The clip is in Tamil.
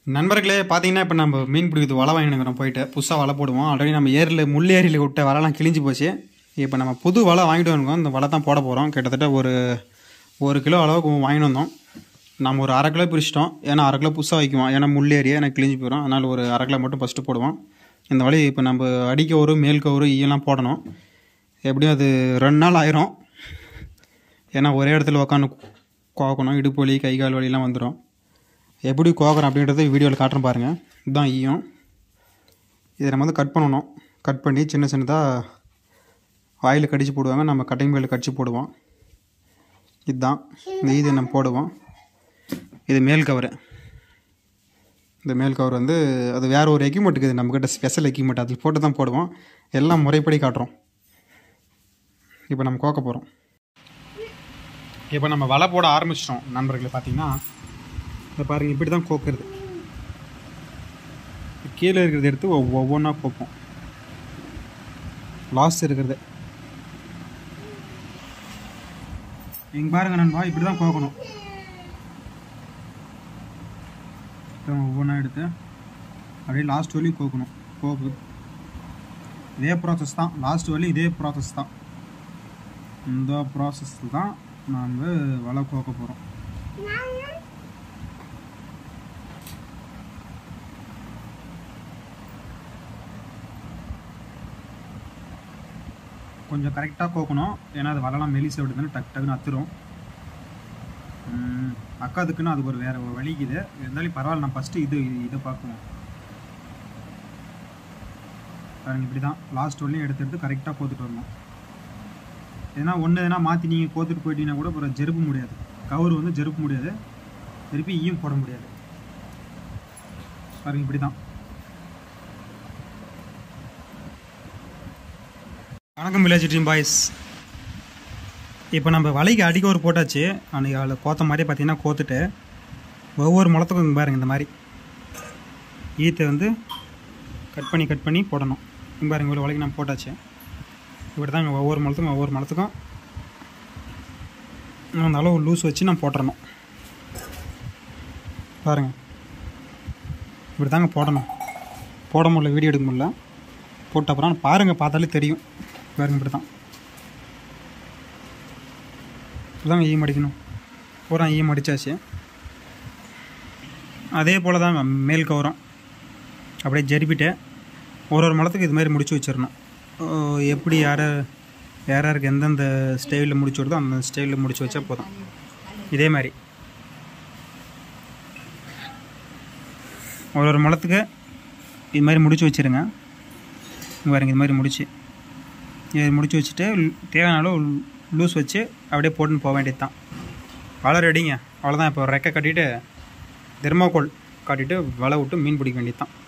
நண்பர்களே பார்த்தீங்கன்னா இப்போ நம்ம மீன் பிடிக்கிறது வலை வாங்கினுக்கிறோம் போயிட்டு புதுசாக வலை போடுவோம் ஆல்ரெடி நம்ம ஏரியில் முள் ஏரியில் விட்ட வலைலாம் கிழிஞ்சு போச்சு இப்போ நம்ம புது வலை வாங்கிட்டு வந்தோம் இந்த வலை தான் போட போகிறோம் கிட்டத்தட்ட ஒரு ஒரு கிலோ அளவுக்கு வாங்கிட்டு வந்தோம் நம்ம ஒரு அரை கிலோ பிரிச்சிட்டோம் ஏன்னா அரை கிலோ புதுசாக வைக்குவோம் ஏன்னா முள் ஏரியா எனக்கு கிழிஞ்சு போயிடும் அதனால் ஒரு அரை கிலோ மட்டும் ஃபஸ்ட்டு போடுவோம் இந்த வழி இப்போ நம்ம அடிக்க ஒரு மேல் கவுரு ஈயெல்லாம் போடணும் எப்படியும் அது ரெண்டு நாள் ஆயிரும் ஏன்னா ஒரே இடத்துல உக்காந்து கோக்கணும் இடுப்பு வலி கை கால் வலிலாம் வந்துடும் எப்படி கோக்குறோம் அப்படின்றத வீடியோவில் காட்டுறேன் பாருங்கள் இதுதான் ஈயம் இதை நம்ம வந்து கட் பண்ணணும் கட் பண்ணி சின்ன சின்னதாக வாயில் கடிச்சு போடுவாங்க நம்ம கட்டிங் மேல கடிச்சு போடுவோம் இதுதான் இந்த ஈதை நம்ம போடுவோம் இது மேல் கவர் இந்த மேல் கவர் வந்து அது வேறு ஒரு எக்யூப்மெண்ட் இருக்குது நம்மக்கிட்ட ஸ்பெஷல் எக்யூப்மெண்ட் அதில் போட்டு தான் போடுவோம் எல்லாம் முறைப்படி காட்டுறோம் இப்போ நம்ம கோக்க போகிறோம் இப்போ நம்ம வலை போட ஆரம்பிச்சிட்டோம் நண்பர்களை பார்த்தீங்கன்னா இந்த பாருங்க இப்படி தான் கோக்குறது கீழே இருக்கிறத எடுத்து ஒவ்- ஒவ்வொன்றா கோப்போம் லாஸ்ட் இருக்கிறது இங்கே பாருங்க நண்பா இப்படி தான் கோக்கணும் இப்போ ஒவ்வொன்றா எடுத்து அப்படியே லாஸ்ட் வரையும் கோக்கணும் கோக்கு இதே ப்ராசஸ் தான் லாஸ்ட் வரையும் இதே ப்ராசஸ் தான் இந்த ப்ராசஸ் தான் நாம் வலை கோக்க போகிறோம் கொஞ்சம் கரெக்டாக கோக்கணும் ஏன்னா அது வலைலாம் மெலிசை விடுதுன்னு டக்கு டக்குன்னு அத்துரும் ம், அக்கா அதுக்குன்னு அதுக்கு ஒரு வேறு ஒரு வலிக்குது இருந்தாலும் பரவாயில்ல நான் ஃபஸ்ட்டு இது இதை பார்க்குவோம் பாருங்க இப்படி தான் லாஸ்ட் வரலையும் எடுத்து எடுத்து கரெக்டாக கோத்துட்டு வரணும் ஏன்னா ஒன்று எதனா மாற்றி நீங்கள் கோத்துட்டு போயிட்டீங்கன்னா கூட அப்புறம் ஜெருப்பு முடியாது கவர் வந்து ஜெருப்பு முடியாது திருப்பி ஈயும் போட முடியாது பாருங்க இப்படி தான் வணக்கம் வில்லேஜ் டீம் பாய்ஸ் இப்போ நம்ம வலைக்கு அடிக்க ஒரு போட்டாச்சு அன்றைக்கி அதில் கோத்த மாதிரி பார்த்தீங்கன்னா கோத்துட்டு ஒவ்வொரு முளத்துக்கும் இங்க பாருங்க இந்த மாதிரி ஈத்தை வந்து கட் பண்ணி கட் பண்ணி போடணும் இங்க பாருங்க இவ்வளோ வலைக்கு நம்ம போட்டாச்சு இப்படி தான் இங்க ஒவ்வொரு முளத்துக்கும் ஒவ்வொரு முளத்துக்கும் அந்த அளவு லூஸ் வச்சு நான் போட்டுறணும் பாருங்க இப்படி தாங்க போடணும் போட முடியல வீடியோ எடுக்க முடியல போட்ட அப்புறம் பாருங்கள் பார்த்தாலே தெரியும் பாருங்க இப்படி தான் இப்படிதாங்க ஈயம் அடிக்கணும் பூரா ஈயம் அடித்தாச்சு அதே போல் தான் மேல் கவரம் அப்படியே ஜெருப்பிட்டு ஒரு ஒரு மலத்துக்கு இது மாதிரி முடிச்சு வச்சிடணும் ஓ, எப்படி யார் யார் யாருக்கு எந்தெந்த ஸ்டைலில் முடிச்சு வருதோ அந்த ஸ்டைலில் முடிச்சு வச்சா போதும் இதே மாதிரி ஒரு ஒரு முளத்துக்கு இது மாதிரி முடிச்சு வச்சிருங்க இங்க பாருங்க இது மாதிரி முடிச்சு இது முடிச்சு வச்சுட்டு ல்- தேவையான அளவு லூஸ் வச்சு அப்படியே போட்டுன்னு போக வேண்டியது தான் வலை ரெடிங்க அவ்வளோதான் இப்போ ரெக்கை கட்டிட்டு தெர்மாக்கோல் காட்டிட்டு வலை விட்டு மீன் பிடிக்க வேண்டியது தான்